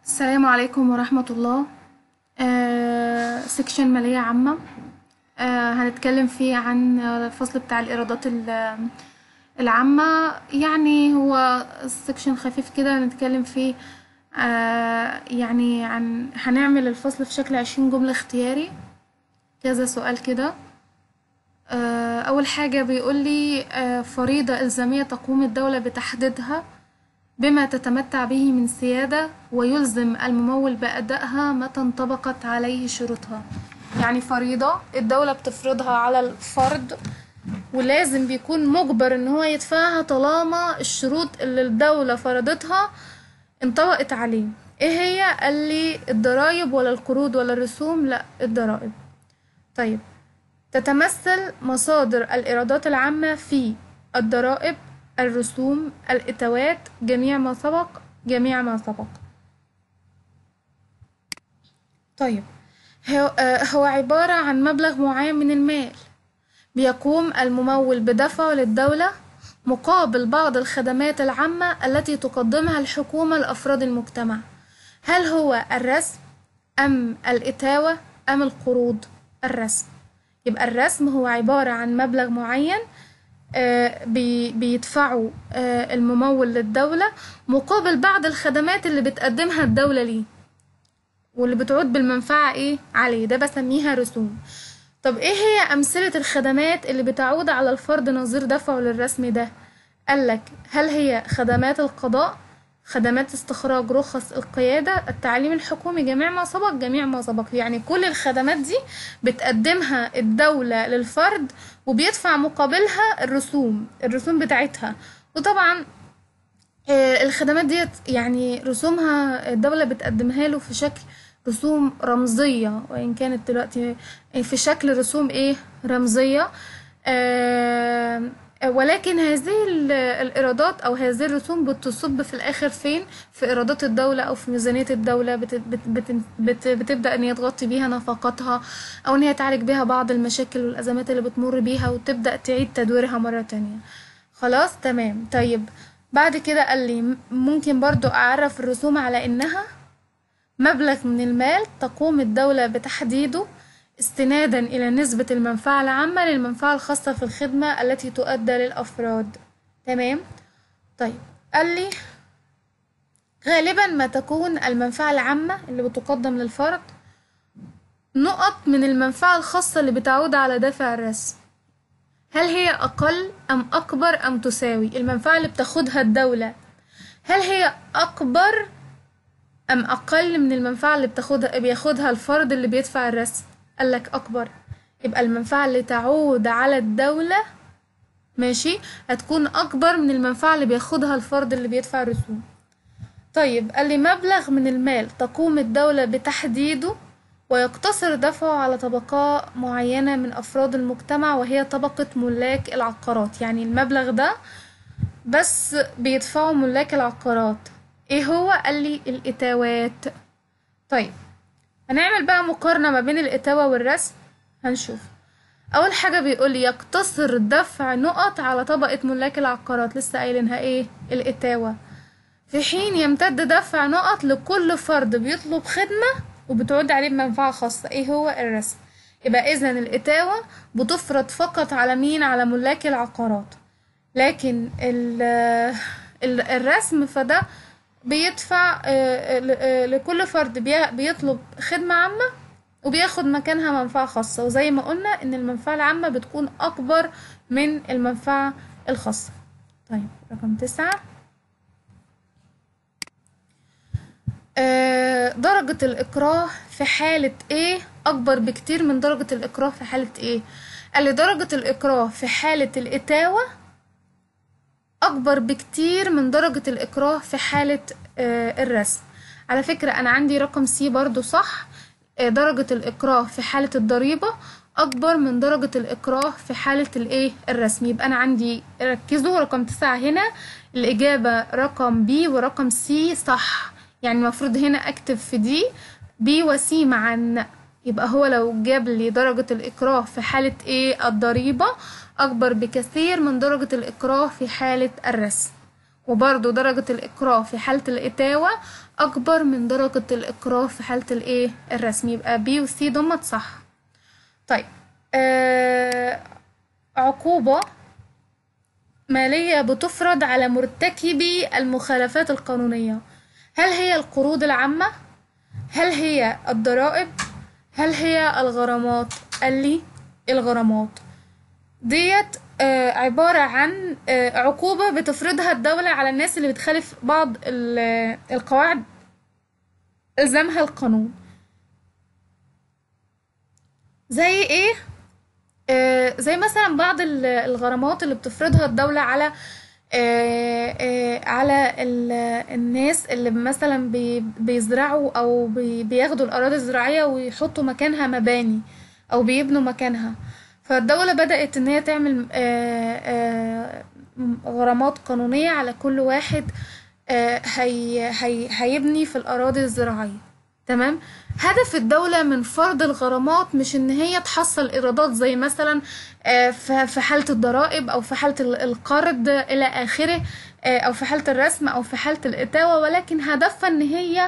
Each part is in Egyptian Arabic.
السلام عليكم ورحمة الله آه، سكشن مالية عامة آه، هنتكلم فيه عن الفصل بتاع الإيرادات ال- العامة يعني هو سكشن خفيف كده هنتكلم فيه آه، يعني عن هنعمل الفصل في شكل عشرين جملة اختياري كذا سؤال كده آه، أول حاجة بيقولي آه، فريضة إلزامية تقوم الدولة بتحديدها بما تتمتع به من سيادة ويلزم الممول بأدائها متى انطبقت عليه شروطها يعني فريضة الدولة بتفرضها على الفرد ولازم بيكون مجبر ان هو يدفعها طالما الشروط اللي الدولة فرضتها انطبقت عليه ايه هي قال لي الضرايب ولا القروض ولا الرسوم لا الضرائب طيب تتمثل مصادر الإيرادات العامة في الضرائب الرسوم الإتاوات جميع ما سبق جميع ما سبق طيب هو, آه، هو عبارة عن مبلغ معين من المال بيقوم الممول بدفعه للدولة مقابل بعض الخدمات العامة التي تقدمها الحكومة لأفراد المجتمع هل هو الرسم أم الإتاوة أم القروض الرسم يبقى الرسم هو عبارة عن مبلغ معين آه، بي- بيدفعه آه، الممول للدولة مقابل بعض الخدمات اللي بتقدمها الدولة ليه واللي بتعود بالمنفعة ايه عليه ده بسميها رسوم طب ايه هي أمثلة الخدمات اللي بتعود على الفرد نظير دفعه للرسم ده قالك هل هي خدمات القضاء خدمات استخراج رخص القيادة التعليم الحكومي جميع ما سبق جميع ما سبق يعني كل الخدمات دي بتقدمها الدولة للفرد وبيدفع مقابلها الرسوم الرسوم بتاعتها وطبعا آه، الخدمات ديت يعني رسومها الدولة بتقدمها له في شكل رسوم رمزية وإن كانت دلوقتي في شكل رسوم إيه رمزية آه، ولكن هذه ال- الإيرادات أو هذه الرسوم بتصب في الآخر فين في إيرادات الدولة أو في ميزانية الدولة بت بت بت بت بتبدأ إن هي تغطي بيها نفقاتها أو إن هي تعالج بيها بعض المشاكل والأزمات اللي بتمر بيها وتبدأ تعيد تدويرها مرة تانية خلاص تمام طيب بعد كده قال لي م- ممكن برضو أعرف الرسوم على إنها مبلغ من المال تقوم الدولة بتحديده استنادا إلى نسبة المنفعة العامة للمنفعة الخاصة في الخدمة التي تؤدى للأفراد تمام طيب قال لي غالبا ما تكون المنفعة العامة اللي بتقدم للفرد نقط من المنفعة الخاصة اللي بتعود على دافع الرسم هل هي أقل أم أكبر أم تساوي المنفعة اللي بتاخدها الدولة هل هي أكبر أم أقل من المنفعة اللي بتاخدها بياخدها الفرد اللي بيدفع الرسم قالك أكبر يبقى المنفعة اللي تعود على الدولة ماشي هتكون أكبر من المنفعة اللي بياخدها الفرد اللي بيدفع الرسوم طيب قال لي مبلغ من المال تقوم الدولة بتحديده ويقتصر دفعه على طبقة معينة من أفراد المجتمع وهي طبقة ملاك العقارات يعني المبلغ ده بس بيدفعوا ملاك العقارات ايه هو قال لي الإتاوات طيب هنعمل بقى مقارنة ما بين الإتاوة والرسم هنشوف أول حاجة بيقول لي يقتصر دفع نقط على طبقة ملاك العقارات لسه قايلينها ايه الإتاوة في حين يمتد دفع نقط لكل فرد بيطلب خدمة وبتعود عليه بمنفعة خاصة ايه هو الرسم يبقى إذن الإتاوة بتفرض فقط على مين على ملاك العقارات لكن ال ال- الرسم فده بيدفع آه، ل- آه، لكل فرد بي- بيطلب خدمة عامة وبياخد مكانها منفعة خاصة وزي ما قلنا إن المنفعة العامة بتكون أكبر من المنفعة الخاصة طيب رقم تسعة آه، درجة الإكراه في حالة إيه أكبر بكتير من درجة الإكراه في حالة إيه قال لي درجة الإكراه في حالة الإتاوة أكبر بكتير من درجة الإكراه في حالة آه، الرسم على فكرة أنا عندي رقم سي برضو صح آه، درجة الإكراه في حالة الضريبة أكبر من درجة الإكراه في حالة الإيه الرسم يبقى أنا عندي ركزوا رقم تسعة هنا الإجابة رقم بي ورقم سي صح يعني المفروض هنا أكتب في دي بي وسي معا يبقى هو لو جاب لي درجة الإكراه في حالة إيه الضريبة أكبر بكثير من درجة الإكراه في حالة الرسم وبرضو درجة الإكراه في حالة الإتاوة أكبر من درجة الإقرار في حالة الإيه الرسم يبقى بي وسي دمت صح طيب آه عقوبة مالية بتفرض على مرتكبي المخالفات القانونية هل هي القروض العامة؟ هل هي الضرائب؟ هل هي الغرامات؟ قال لي الغرامات ديت آه، عبارة عن آه، عقوبة بتفرضها الدولة على الناس اللي بتخالف بعض ال- القواعد إلزامها القانون زي ايه؟ آه، زي مثلا بعض ال- الغرامات اللي بتفرضها الدولة على آه، آه، على ال- الناس اللي مثلا بي- بيزرعوا او بي- بياخدوا الاراضي الزراعية ويحطوا مكانها مباني او بيبنوا مكانها فالدولة بدأت ان هي تعمل آه، آه، غرامات قانونية على كل واحد آه، هي هي هيبني في الأراضي الزراعية تمام هدف الدولة من فرض الغرامات مش ان هي تحصل ايرادات زي مثلا آه، ف- في حالة الضرائب او في حالة ال- القرض الى اخره آه، او في حالة الرسم او في حالة الاتاوة ولكن هدفها ان هي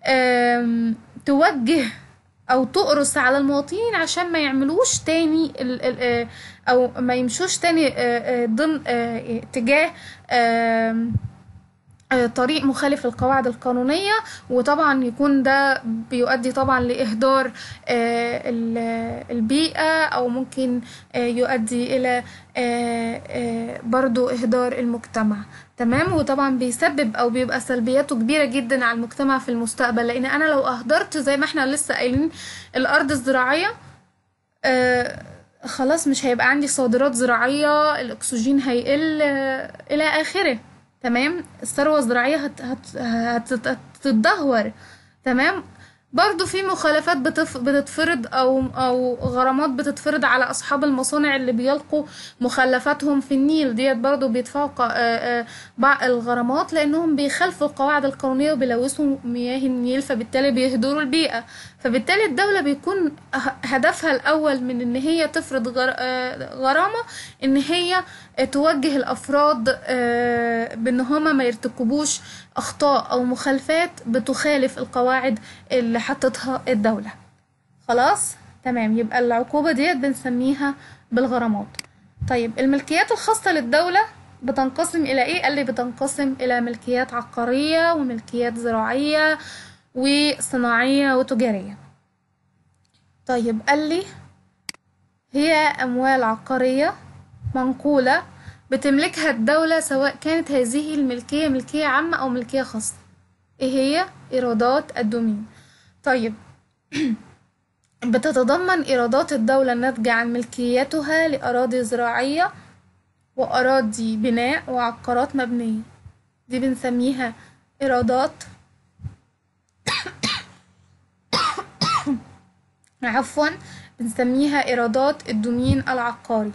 آم، توجه او تقرص على المواطنين عشان ما يعملوش تاني ال ال آه، او ما يمشوش تاني آه، آه، ضمن آه، اتجاه آم، آه، طريق مخالف القواعد القانونية وطبعا يكون ده بيؤدي طبعا لإهدار آه، ال- البيئة أو ممكن آه، يؤدي إلى آه، آه، برضو إهدار المجتمع تمام وطبعا بيسبب أو بيبقى سلبياته كبيرة جدا على المجتمع في المستقبل لأن أنا لو أهدرت زي ما احنا لسه قايلين الأرض الزراعية آه، خلاص مش هيبقى عندي صادرات زراعية الأكسجين هيقل آه، إلى آخره تمام الثروة الزراعية هت هت هت هتتدهور تمام برضو في مخالفات بتف... بتتفرض أو أو غرامات بتتفرض على أصحاب المصانع اللي بيلقوا مخلفاتهم في النيل ديت برضو بيدفعوا ق... آه، آه، بعض الغرامات لأنهم بيخالفوا القواعد القانونية وبيلوثوا مياه النيل فبالتالي بيهدروا البيئة فبالتالي الدولة بيكون ه- هدفها الأول من إن هي تفرض غر... آه، غرامة إن هي توجه الأفراد آه، بإن هما ما يرتكبوش أخطاء أو مخالفات بتخالف القواعد اللي حطتها الدولة خلاص تمام يبقى العقوبة ديت بنسميها بالغرامات طيب الملكيات الخاصة للدولة بتنقسم إلى إيه؟ قال لي بتنقسم إلى ملكيات عقارية وملكيات زراعية وصناعية وتجارية طيب قال لي هي أموال عقارية منقولة بتملكها الدولة سواء كانت هذه الملكية ملكية عامة أو ملكية خاصة إيه هي؟ إيرادات الدومين طيب بتتضمن إيرادات الدولة الناتجة عن ملكيتها لأراضي زراعية وأراضي بناء وعقارات مبنية دي بنسميها إيرادات عفوا بنسميها إيرادات الدومين العقاري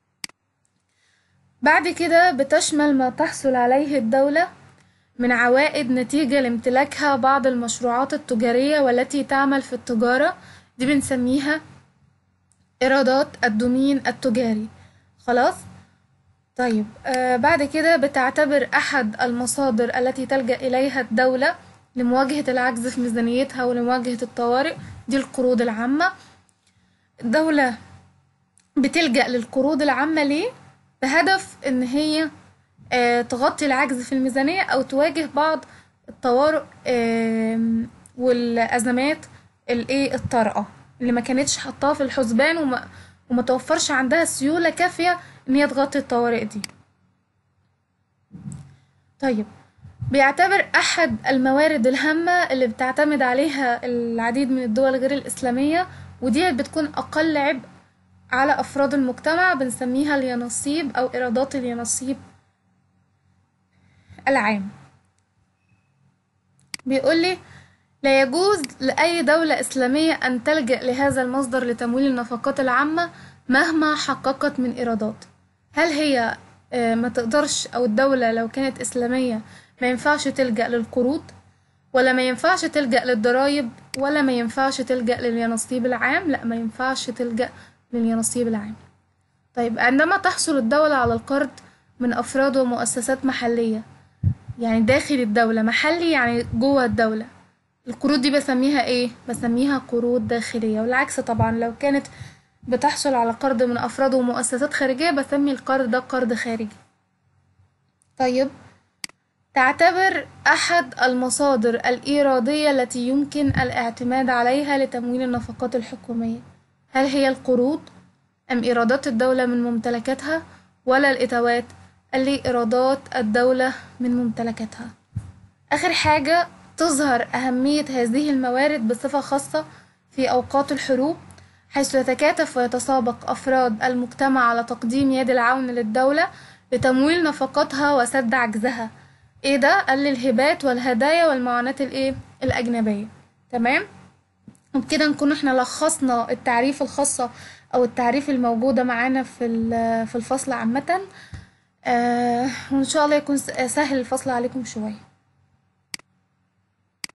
بعد كده بتشمل ما تحصل عليه الدولة من عوائد نتيجة لامتلاكها بعض المشروعات التجارية والتي تعمل في التجارة دي بنسميها إيرادات الدومين التجاري خلاص طيب آه بعد كده بتعتبر أحد المصادر التي تلجأ إليها الدولة لمواجهة العجز في ميزانيتها ولمواجهة الطوارئ دي القروض العامة الدولة بتلجأ للقروض العامة ليه؟ بهدف إن هي آه، تغطي العجز في الميزانية أو تواجه بعض الطوارئ آم، والأزمات الإيه الطارئة اللي ما كانتش حطاها في الحسبان وما وما توفرش عندها سيولة كافية إن هي تغطي الطوارئ دي طيب بيعتبر أحد الموارد الهامة اللي بتعتمد عليها العديد من الدول غير الإسلامية ودي بتكون أقل عبء على أفراد المجتمع بنسميها اليانصيب أو إيرادات اليانصيب العام بيقولي لا يجوز لأي دولة إسلامية أن تلجأ لهذا المصدر لتمويل النفقات العامة مهما حققت من إيرادات هل هي آه، ما تقدرش أو الدولة لو كانت إسلامية ما ينفعش تلجأ للقروض ولا ما ينفعش تلجأ للضرايب ولا ما ينفعش تلجأ لليانصيب العام لا ما ينفعش تلجأ لليانصيب العام طيب عندما تحصل الدولة على القرض من أفراد ومؤسسات محلية يعني داخل الدولة محلي يعني جوه الدولة القروض دي بسميها ايه بسميها قروض داخلية والعكس طبعا لو كانت بتحصل على قرض من افراد ومؤسسات خارجية بسمي القرض ده قرض خارجي طيب تعتبر احد المصادر الايرادية التي يمكن الاعتماد عليها لتمويل النفقات الحكومية هل هي القروض ام ايرادات الدولة من ممتلكاتها ولا الاتوات قال لي ايرادات الدولة من ممتلكاتها اخر حاجة تظهر اهمية هذه الموارد بصفة خاصة في اوقات الحروب حيث يتكاتف ويتسابق افراد المجتمع على تقديم يد العون للدولة لتمويل نفقاتها وسد عجزها ايه ده قال لي الهبات والهدايا والمعونات الايه الاجنبية تمام وبكده نكون احنا لخصنا التعريف الخاصة او التعريف الموجودة معانا في ال- في الفصل عامة آه وان شاء الله يكون س- سهل الفصل عليكم شوية